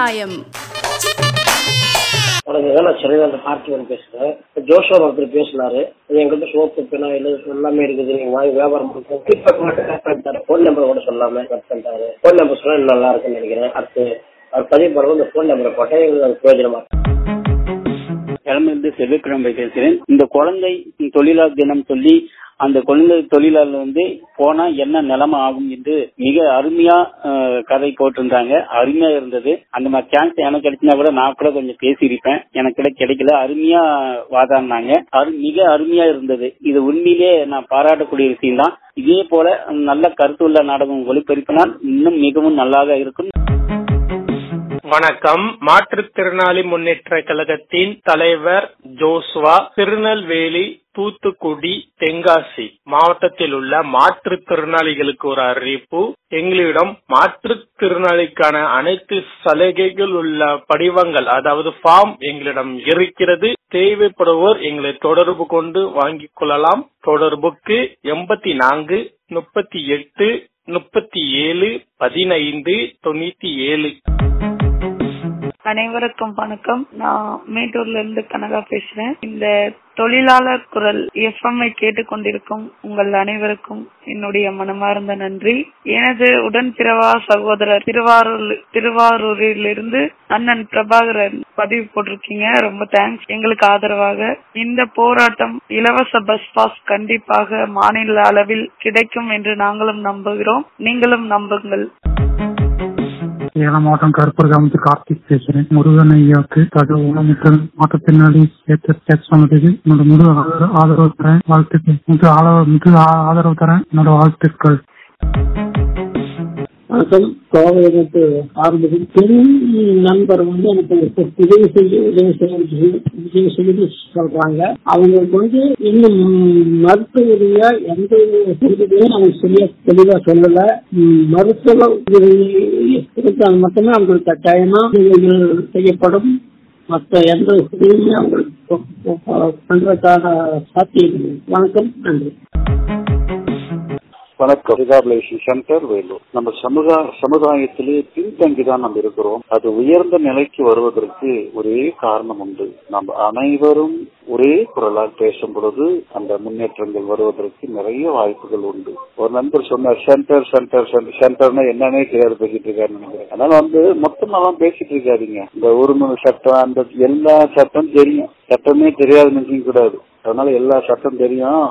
நியாயம் வணக்கங்க நான் சென்னையில பார்த்திவன் பேசுறேன் ஜோஷோ ஒருத்தர் பேசினாரு அது எங்கிட்ட சோப்பு பினாயில் எல்லாமே இருக்குது நீங்க வாங்கி வியாபாரம் பண்ணுங்க ஃபீட்பேக் மட்டும் கட் பண்ணிட்டாரு ஃபோன் நம்பர் கூட சொல்லாம கட் பண்ணிட்டாரு ஃபோன் நம்பர் சொன்னா இன்னும் நல்லா இருக்குன்னு நினைக்கிறேன் அடுத்து அவர் பதிவு பண்ணும்போது இந்த ஃபோன் நம்பரை போட்டா எங்களுக்கு அது பிரயோஜனமா இருக்கும் கிளம்பிருந்து செவ்வாய்க்கிழமை பேசுகிறேன் இந்த குழந்தை தொழிலாளர் தினம் சொல்லி அந்த குழந்தை தொழிலாளர் வந்து போனா என்ன நிலைமை ஆகும் என்று மிக அருமையா அஹ், கதை போட்டிருந்தாங்க அருமையா இருந்தது அந்த மாதிரி சான்ஸ் எனக்கு கிடைச்சினா கூட நான் கூட கொஞ்சம் பேசியிருப்பேன் எனக்கு கூட கிடைக்கல அருமையா வாதாடினாங்க அரு மிக அருமையா இருந்தது இது உண்மையிலேயே நான் பாராட்டக்கூடிய விஷயம் தான் இதே போல நல்ல கருத்துள்ள நாடகம் ஒளிபரப்பினால் இன்னும் மிகவும் நல்லாக இருக்கும் வணக்கம் மாற்றுத்திறனாளி முன்னேற்ற கழகத்தின் தலைவர் ஜோஸ்வா திருநெல்வேலி தூத்துக்குடி தென்காசி மாவட்டத்தில் உள்ள மாற்றுத்திறனாளிகளுக்கு ஒரு அறிவிப்பு எங்களிடம் மாற்றுத்திறனாளிக்கான அனைத்து சலுகைகள் உள்ள படிவங்கள் அதாவது ஃபார்ம் எங்களிடம் இருக்கிறது தேவைப்படுவோர் எங்களை தொடர்பு கொண்டு வாங்கிக் கொள்ளலாம் தொடர்புக்கு எண்பத்தி நான்கு முப்பத்தி எட்டு முப்பத்தி ஏழு பதினைந்து தொண்ணூத்தி ஏழு அனைவருக்கும் வணக்கம் நான் மேட்டூர்ல இருந்து கனகா பேசுறேன் இந்த தொழிலாளர் குரல் எஃப்எம் ஐ கேட்டுக்கொண்டிருக்கும் உங்கள் அனைவருக்கும் என்னுடைய மனமார்ந்த நன்றி எனது உடன் பிறவா சகோதரர் திருவாரூர் திருவாரூரிலிருந்து அண்ணன் பிரபாகரன் பதிவு போட்டிருக்கீங்க ரொம்ப தேங்க்ஸ் எங்களுக்கு ஆதரவாக இந்த போராட்டம் இலவச பஸ் பாஸ் கண்டிப்பாக மாநில அளவில் கிடைக்கும் என்று நாங்களும் நம்புகிறோம் நீங்களும் நம்புங்கள் சேலம் மாவட்டம் கருப்பூர் கிராமத்தில் கார்த்திக் பேசுறேன் முருகன் ஐயாவுக்கு தக ஊனமுற்றல் மாற்றுத்திறனாளி சேர்த்து டேக்ஸ் சொன்னதுக்கு என்னோட முழு ஆதரவு- ஆதரவு தரேன் வாழ்த்துக்கள் முழு ஆதரவு முழு ஆ- ஆதரவு தரேன் என்னோட வாழ்த்துக்கள் வணக்கம் கோவையிலிருந்து ஆரம்பிக்கும் பெண் நண்பர் வந்து எனக்கு இப்ப உதவி செய்ய உதவி செய்ய உதவி செய்து சொல்றாங்க அவங்களுக்கு வந்து இன்னும் மருத்துவ ரீதியா எந்த செய்தியும் அவங்க சரியா தெளிவா சொல்லல ம், மருத்துவ உதவி இருந்தால் மட்டுமே அவங்களுக்கு கட்டாயமா உதவிகள் செய்யப்படும் மற்ற எந்த உதவியுமே அவங்களுக்கு பண்றதுக்கான சாத்தியம் இல்லை. வணக்கம் நன்றி வணக்கம் ரிகாபிலேஷன் சென்டர் வேலூர் நம்ம சமுதா சமுதாயத்திலே பின்தங்கி தான் நம்ம இருக்கிறோம் அது உயர்ந்த நிலைக்கு வருவதற்கு ஒரே காரணம் உண்டு நம்ம அனைவரும் ஒரே குரலால் பேசும் பொழுது அந்த முன்னேற்றங்கள் வருவதற்கு நிறைய வாய்ப்புகள் உண்டு ஒரு நண்பர் சொன்னார் சென்டர் சென்டர் சென்டர் சென்டர்னா என்னன்னே தெரியாது பேசிட்டு இருக்காருன்னு நினைக்கிறேன் அதனால வந்து மொத்தமாலாம் பேசிட்டு இருக்காதீங்க இந்த உரிமை சட்டம் அந்த எல்லா சட்டம் தெரியும் சட்டமே தெரியாது நினைக்க கூடாது அதனால எல்லா சட்டம் தெரியும்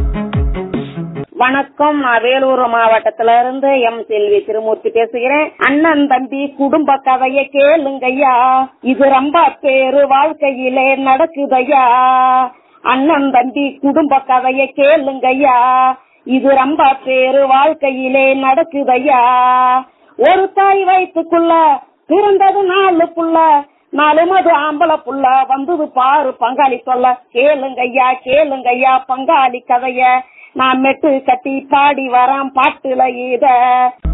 வணக்கம் நான் வேலூர் மாவட்டத்துல இருந்து எம் செல்வி திருமூர்த்தி பேசுகிறேன் அண்ணன் தம்பி குடும்ப கதைய கேளுங்கய்யா இது ரொம்ப பேரு வாழ்க்கையிலே நடக்குதையா அண்ணன் தம்பி குடும்ப கதைய கேளுங்கய்யா இது ரொம்ப பேரு வாழ்க்கையிலே நடக்குதையா ஒரு தாய் வயிற்றுக்குள்ள பிறந்தது நாலு புள்ள நாலு மது ஆம்பளை புள்ள வந்தது பாரு பங்காளி சொல்ல கேளுங்கய்யா கேளுங்கய்யா பங்காளி கதைய நான் மெட்டு கட்டி பாடி வரான் பாட்டுல இத